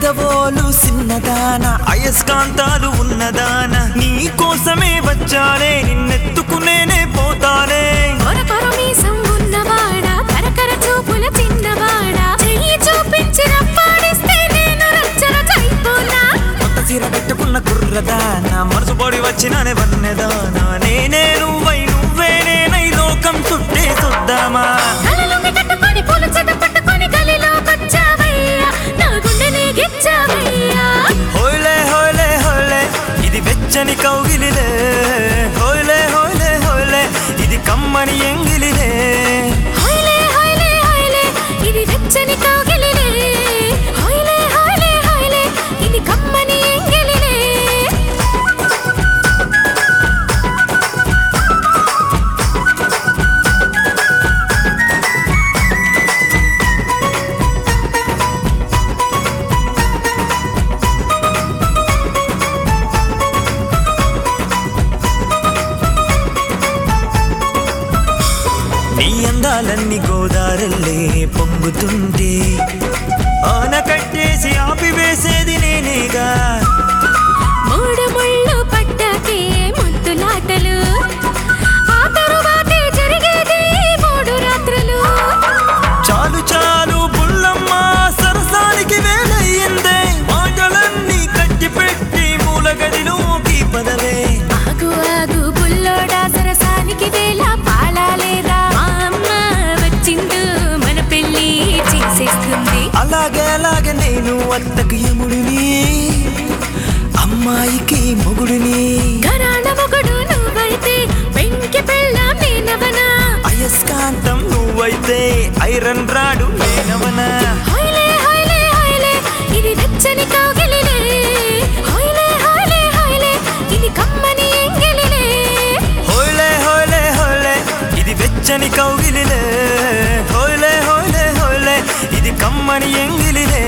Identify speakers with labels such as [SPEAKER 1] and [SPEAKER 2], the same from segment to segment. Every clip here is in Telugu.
[SPEAKER 1] పెదవోలు సిన్నదాన అయస్కాంతాలు ఉన్నదాన నీ కోసమే వచ్చానే నిన్నెత్తుకునేనే పోతానే
[SPEAKER 2] కొర కొర మీసం ఉన్నవాడా కరకర చూపుల చిన్నవాడా చెయ్యి చూపించి రప్పాడిస్తే నేను రచ్చరచైపోనా
[SPEAKER 1] కొత్త చీర పెట్టుకున్న కుర్రదాన మనసుపడి వచ్చినానే వన్నెదానా నేనే నువ్వై నువ్వే నేనై లోకం చుట్టే చూద్దామా
[SPEAKER 2] కలలుంగి కట్టుకొని పూల చెద పట్టుకొని గలిలోకొచ్చావయ్యా నా గుండెని గిచ్చావయ్యా
[SPEAKER 1] హోయ్లే హోయ్లే హోయ్లే ఇది వెచ్చని కౌగిలిలే హోయ్లే హోయ్లే హోయ్లే ఇది కమ్మని ఎంగిలిలే
[SPEAKER 2] హోయ్లే హోయ్లే హోయ్లే ఇది వెచ్చని కౌగిలిలే హోయ్లే హోయ్లే హోయ్లే ఇది కమ్మని ఎంగిలిలే
[SPEAKER 1] నీ అందాలన్నీ గోదారల్లే పొంగుతుంటే ఆన కట్టేసి ఆపివేసేది నేనేగా
[SPEAKER 2] మూడు ముళ్ళు పట్టాకే ముద్దులాటలు ఆ తరువాతే జరిగేది మూడు రాత్రులు
[SPEAKER 1] చాలు చాలు బుల్లమ్మ సరసానికి వేలయ్యిందే మాటలన్నీ కట్టి పెట్టి మూల గదిలోకి పదవే
[SPEAKER 2] ఆగు ఆగు బుల్లోడా సరసానికి వేళ పాడాలేరా మా అమ్మ వచ్చిండు మన పెళ్లి చేసేస్తుంది
[SPEAKER 1] అలాగే అలాగే నేను అత్తకు యముడిని అమ్మాయికి మొగుడిని
[SPEAKER 2] గరాణ మొగుడు నువ్వైతే వెంకి పెళ్ళ నేనవనా
[SPEAKER 1] అయస్కాంతం నువ్వైతే ఐరన్ రాడు నేనవనా
[SPEAKER 2] హోయ్లే హోయ్లే హోయ్లే ఇది వెచ్చని కౌగిలిలే హోయ్లే హోయ్లే హోయ్లే ఇది కమ్మని ఎంగిలిలే
[SPEAKER 1] హోయ్లే హోయ్లే హోయ్లే ఇది వెచ్చని కౌగిలిలే హోయ్లే హోయ్లే హోయ్లే ఇది కమ్మని ఎంగిలిలే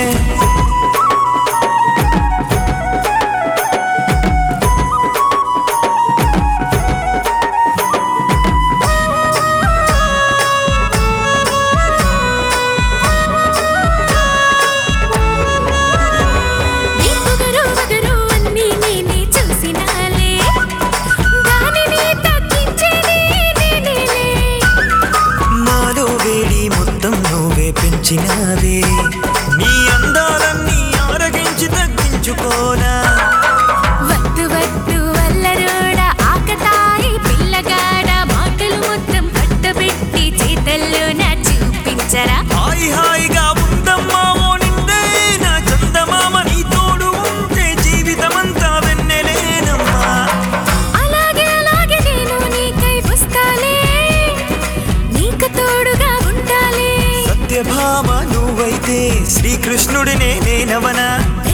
[SPEAKER 2] నీ పొగరు వగరు అన్నీ నేనే చూసినాలే దానిని తగ్గించేది నేనేలే
[SPEAKER 1] నాలో వేడి మొత్తం నువ్వే పెంచినావే నీ అందాలన్నీ ఆరగించి తగ్గించుకోనా
[SPEAKER 2] వద్దు వద్దు వల్లరోడ ఆకతాయి పిల్లగాడ మాటలు మొత్తం పట్టబెట్టి చేతల్లో నా చూపించరా
[SPEAKER 1] హాయి హాయిగా ఉందమ్మా ఓ నిండే నా చందమామ నీ తోడు ఉంటే జీవితమంతా వెన్నెలేనమ్మా
[SPEAKER 2] అలాగే అలాగే నేను నీకై వస్తాలే నీకు తోడుగా ఉండాలే
[SPEAKER 1] సత్యభామ నువ్వైతే శ్రీకృష్ణుడినే నేనవనా